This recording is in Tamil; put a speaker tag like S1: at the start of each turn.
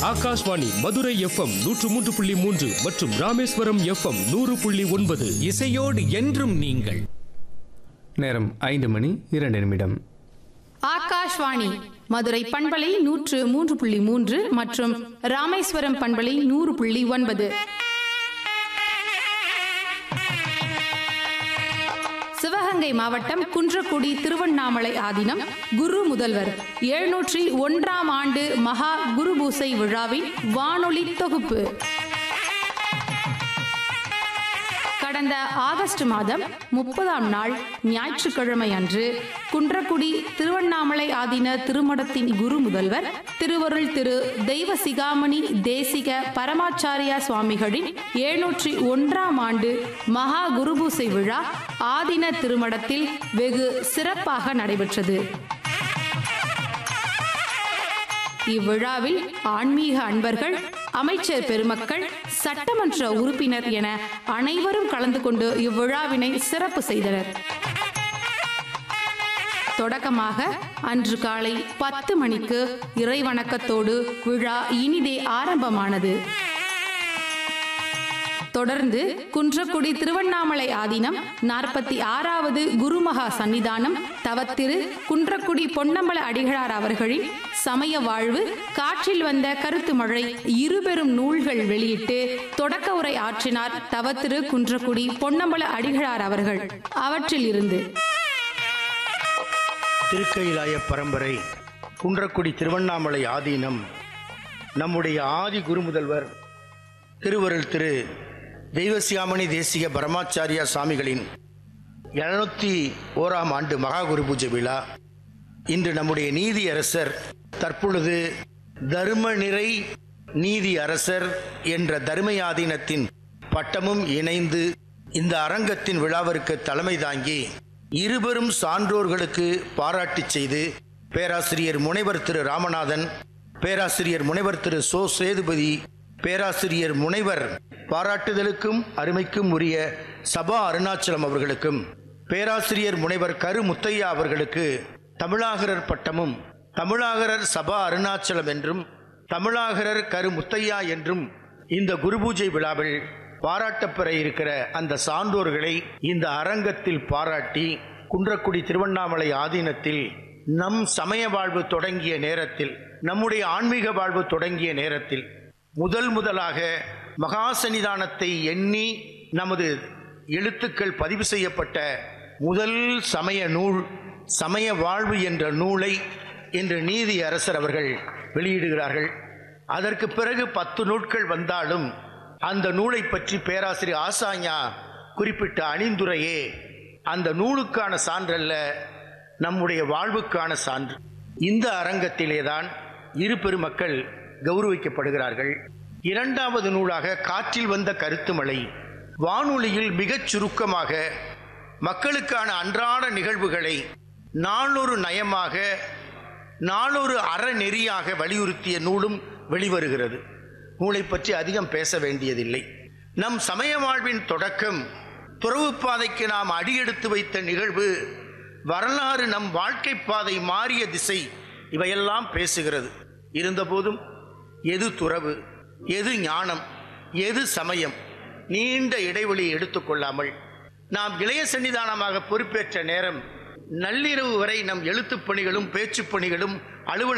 S1: ஆகாஷ்வாணி மதுரை எஃப்எம் நூற்று மூன்று புள்ளி மூன்று மற்றும் ராமேஸ்வரம் எஃப்எம் நூறு புள்ளி ஒன்பது
S2: இசையோடு என்றும் நீங்கள்
S3: நேரம் ஐந்து மணி இரண்டு நிமிடம்
S4: ஆகாஷ்வாணி மதுரை பண்பலை நூற்று மூன்று புள்ளி மூன்று மற்றும் ராமேஸ்வரம் பண்பலை நூறு புள்ளி ஒன்பது சிவகங்கை மாவட்டம் குன்றக்குடி திருவண்ணாமலை ஆதீனம் குரு முதல்வர் எழுநூற்றி ஒன்றாம் ஆண்டு மகா குருபூசை விழாவின் வானொலி தொகுப்பு கடந்த ஆகஸ்ட் மாதம் முப்பதாம் நாள் ஞாயிற்றுக்கிழமை அன்று குன்றக்குடி திருவண்ணாமலை ஆதீன திருமடத்தின் குரு முதல்வர் திருவருள் திரு தெய்வ சிகாமணி தேசிக பரமாச்சாரியா சுவாமிகளின் எழுநூற்றி ஒன்றாம் ஆண்டு மகா குருபூசை விழா ஆதீன திருமடத்தில் வெகு சிறப்பாக நடைபெற்றது இவ்விழாவில் ஆன்மீக அன்பர்கள் அமைச்சர் பெருமக்கள் சட்டமன்ற உறுப்பினர் என அனைவரும் கலந்து கொண்டு இவ்விழாவினை சிறப்பு செய்தனர் தொடக்கமாக அன்று காலை பத்து மணிக்கு இறைவணக்கத்தோடு விழா இனிதே ஆரம்பமானது தொடர்ந்து குன்றக்குடி திருவண்ணாமலை ஆதீனம் நாற்பத்தி ஆறாவது குருமகா சன்னிதானம் தவத்திரு குன்றக்குடி பொன்னம்பல அடிகளார் அவர்களின் சமய வாழ்வு காற்றில் வந்த கருத்து மழை இருபெரும் நூல்கள் வெளியிட்டு தொடக்க உரை ஆற்றினார் தவத்திரு குன்றக்குடி பொன்னம்பல அடிகளார் அவர்கள் அவற்றில் இருந்து
S5: திருக்கயிலாய பரம்பரை குன்றக்குடி திருவண்ணாமலை ஆதீனம் நம்முடைய ஆதி குருமுதல்வர் திருவருள் திரு தெய்வசியாமணி தேசிக பரமாச்சாரியா சுவாமிகளின் எழுநூத்தி ஓராம் ஆண்டு மகா குரு பூஜை விழா இன்று நம்முடைய நீதி அரசர் தற்பொழுது தர்ம நிறை நீதி அரசர் என்ற தர்மயாதீனத்தின் பட்டமும் இணைந்து இந்த அரங்கத்தின் விழாவிற்கு தலைமை தாங்கி இருபெரும் சான்றோர்களுக்கு பாராட்டு செய்து பேராசிரியர் முனைவர் திரு ராமநாதன் பேராசிரியர் முனைவர் திரு சோ சேதுபதி பேராசிரியர் முனைவர் பாராட்டுதலுக்கும் அருமைக்கும் உரிய சபா அருணாச்சலம் அவர்களுக்கும் பேராசிரியர் முனைவர் கரு முத்தையா அவர்களுக்கு தமிழாகரர் பட்டமும் தமிழாகரர் சபா அருணாச்சலம் என்றும் தமிழாகரர் கரு முத்தையா என்றும் இந்த குருபூஜை விழாவில் பாராட்டப்பெற இருக்கிற அந்த சான்றோர்களை இந்த அரங்கத்தில் பாராட்டி குன்றக்குடி திருவண்ணாமலை ஆதீனத்தில் நம் சமய வாழ்வு தொடங்கிய நேரத்தில் நம்முடைய ஆன்மீக வாழ்வு தொடங்கிய நேரத்தில் முதல் முதலாக மகா சன்னிதானத்தை எண்ணி நமது எழுத்துக்கள் பதிவு செய்யப்பட்ட முதல் சமய நூல் சமய வாழ்வு என்ற நூலை இன்று நீதி அரசர் அவர்கள் வெளியிடுகிறார்கள் அதற்கு பிறகு பத்து நூட்கள் வந்தாலும் அந்த நூலை பற்றி பேராசிரியர் ஆசாஞா குறிப்பிட்ட அணிந்துரையே அந்த நூலுக்கான சான்றல்ல நம்முடைய வாழ்வுக்கான சான்று இந்த அரங்கத்திலேதான் இரு பெருமக்கள் கௌரவிக்கப்படுகிறார்கள் இரண்டாவது நூலாக காற்றில் வந்த கருத்துமலை வானொலியில் மிகச் சுருக்கமாக மக்களுக்கான அன்றாட நிகழ்வுகளை நாளொரு நயமாக நாளொரு அறநெறியாக வலியுறுத்திய நூலும் வெளிவருகிறது நூலை பற்றி அதிகம் பேச வேண்டியதில்லை நம் சமய வாழ்வின் தொடக்கம் துறவு பாதைக்கு நாம் அடியெடுத்து வைத்த நிகழ்வு வரலாறு நம் வாழ்க்கை பாதை மாறிய திசை இவையெல்லாம் பேசுகிறது இருந்தபோதும் எது துறவு எது ஞானம் எது சமயம் நீண்ட இடைவெளியை எடுத்துக்கொள்ளாமல் நாம் இளைய சன்னிதானமாக பொறுப்பேற்ற நேரம் நள்ளிரவு வரை நம் எழுத்துப் பணிகளும் பேச்சுப் பணிகளும் அலுவலக